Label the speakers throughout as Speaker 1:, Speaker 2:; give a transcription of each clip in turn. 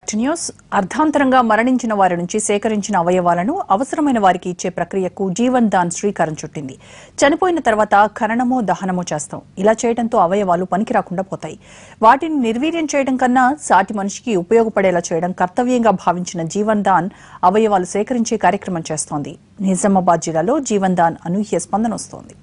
Speaker 1: news అర్ధాంతరంగా మరణించిన వారి నుంచి సేకరించిన అవయవాలను అవసరమైన వారికి ఇచ్చే ప్రక్రియకు జీవన్ దాన్ శ్రీకారం చుట్టింది చనిపోయిన తర్వాత ఖననమో దహనమో చేస్తాం ఇలా చేయడంతో అవయవాలు పనికి రాకుండా పోతాయి వాటిని నిర్వీర్యం చేయడం కన్నా సాటి మనిషికి ఉపయోగపడేలా చేయడం కర్తవ్యంగా భావించిన జీవన్ దాన్ అవయవాలు సేకరించే కార్యక్రమం చేస్తోంది నిజామాబాద్ జిల్లాలో జీవన్ దాన్ అనూహ్య స్పందన వస్తోంది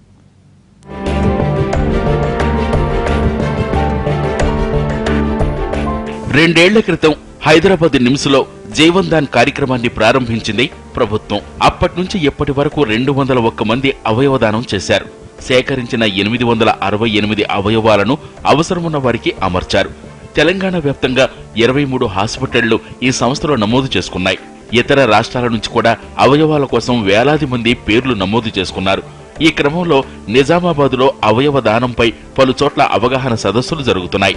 Speaker 2: రెండేళ్ల క్రితం హైదరాబాద్ నిమ్స్ లో జీవన్ దాన్ కార్యక్రమాన్ని ప్రారంభించింది ప్రభుత్వం అప్పటి నుంచి ఎప్పటి వరకు రెండు వందల ఒక్క మంది అవయవదానం చేశారు సేకరించిన ఎనిమిది వందల అరవై ఎనిమిది అవయవాలను అవసరమున్న వారికి అమర్చారు తెలంగాణ వ్యాప్తంగా ఇరవై మూడు హాస్పిటళ్లు ఈ సంస్థలో నమోదు చేసుకున్నాయి ఇతర రాష్ట్రాల నుంచి కూడా అవయవాల కోసం వేలాది మంది పేర్లు నమోదు చేసుకున్నారు ఈ క్రమంలో నిజామాబాద్లో అవయవ దానంపై పలు చోట్ల అవగాహన సదస్సులు జరుగుతున్నాయి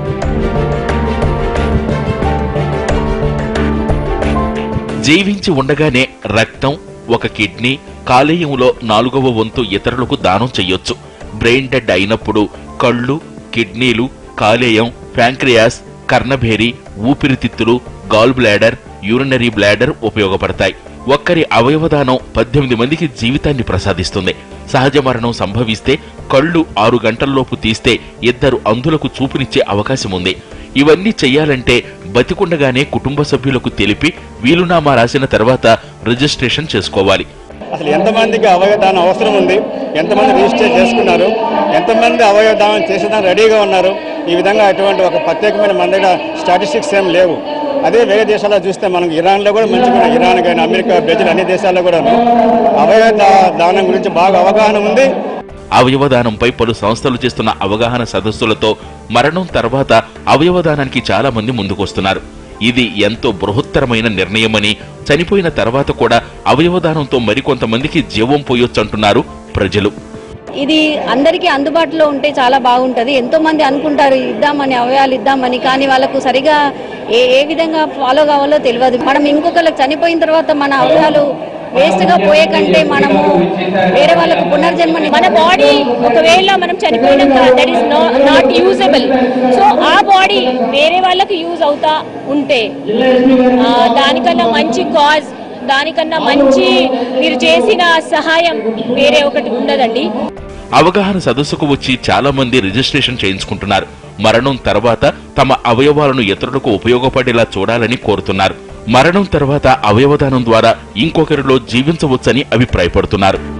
Speaker 2: జీవించి ఉండగానే రక్తం ఒక కిడ్నీ కాలేయంలో నాలుగవ వంతు ఇతరులకు దానం చెయ్యొచ్చు బ్రెయిన్ డెడ్ అయినప్పుడు కళ్ళు కిడ్నీలు కాలేయం ప్యాంక్రియాస్ కర్ణభేరి ఊపిరితిత్తులు గాల్ బ్లాడర్ యూరినరీ బ్లాడర్ ఉపయోగపడతాయి ఒక్కరి అవయవదానం పద్దెనిమిది మందికి జీవితాన్ని ప్రసాదిస్తుంది సహజ మరణం సంభవిస్తే కళ్ళు ఆరు గంటల్లోపు తీస్తే ఇద్దరు అంధులకు చూపునిచ్చే అవకాశం ఉంది ఇవన్నీ చెయ్యాలంటే బతికుండగానే కుటుంబ సభ్యులకు తెలిపి వీలునామా రాసిన తర్వాత రిజిస్ట్రేషన్ చేసుకోవాలి
Speaker 3: అసలు ఎంతమందికి అవయవదానం అవసరం ఉంది ఎంతమంది రిజిస్టర్ చేసుకున్నారు ఎంతమంది అవయవదానం చేసేదానికి రెడీగా ఉన్నారు ఈ విధంగా అటువంటి ఒక ప్రత్యేకమైన మన దగ్గర స్టాటిస్టిక్స్ ఏం లేవు అదే వేరే దేశాల్లో చూస్తే మనకు ఇరాన్లో కూడా మంచిగా ఇరాన్ కానీ అమెరికా బ్రెజిల్ అన్ని దేశాల్లో కూడా అవయవ దా- దానం గురించి బాగా అవగాహన ఉంది
Speaker 2: అవయవదానంపై పలు సంస్థలు చేస్తున్న అవగాహన సదస్సులతో మరణం తర్వాత అవయవదానానికి చాలా మంది ముందుకొస్తున్నారు ఇది ఎంతో బృహత్తరమైన నిర్ణయమని చనిపోయిన తర్వాత కూడా అవయవదానంతో మరికొంతమందికి జీవం పోయొచ్చంటున్నారు ప్రజలు
Speaker 4: ఇది అందరికీ అందుబాటులో ఉంటే చాలా బాగుంటది ఎంతో మంది అనుకుంటారు ఇద్దామని అవయాలు ఇద్దామని కానీ వాళ్ళకు సరిగా ఏ ఏ విధంగా ఫాలో కావాలో తెలియదు మనం ఇంకొకరికి చనిపోయిన తర్వాత మన అవయాలు వేస్ట్ గా పోయే కంటే మనము వేరే వాళ్ళకు పునర్జన్మని
Speaker 5: మన బాడీ ఒకవేళ మనం చనిపోయినాక that is not usable so ఆ బాడీ వేరే వాళ్ళకి యూజ్ అవుతా ఉంటే ఆ, దానికన్నా మంచి కాజ్ దానికన్నా మంచి మీరు చేసిన సహాయం వేరే ఒకటి ఉండదండి
Speaker 2: అవగాహన సదస్సుకు వచ్చి చాలా మంది రిజిస్ట్రేషన్ చేయించుకుంటున్నారు మరణం తర్వాత తమ అవయవాలను ఇతరులకు ఉపయోగపడేలా చూడాలని కోరుతున్నారు మరణం తర్వాత అవయవదానం ద్వారా ఇంకొకరిలో జీవించవచ్చని అభిప్రాయపడుతున్నారు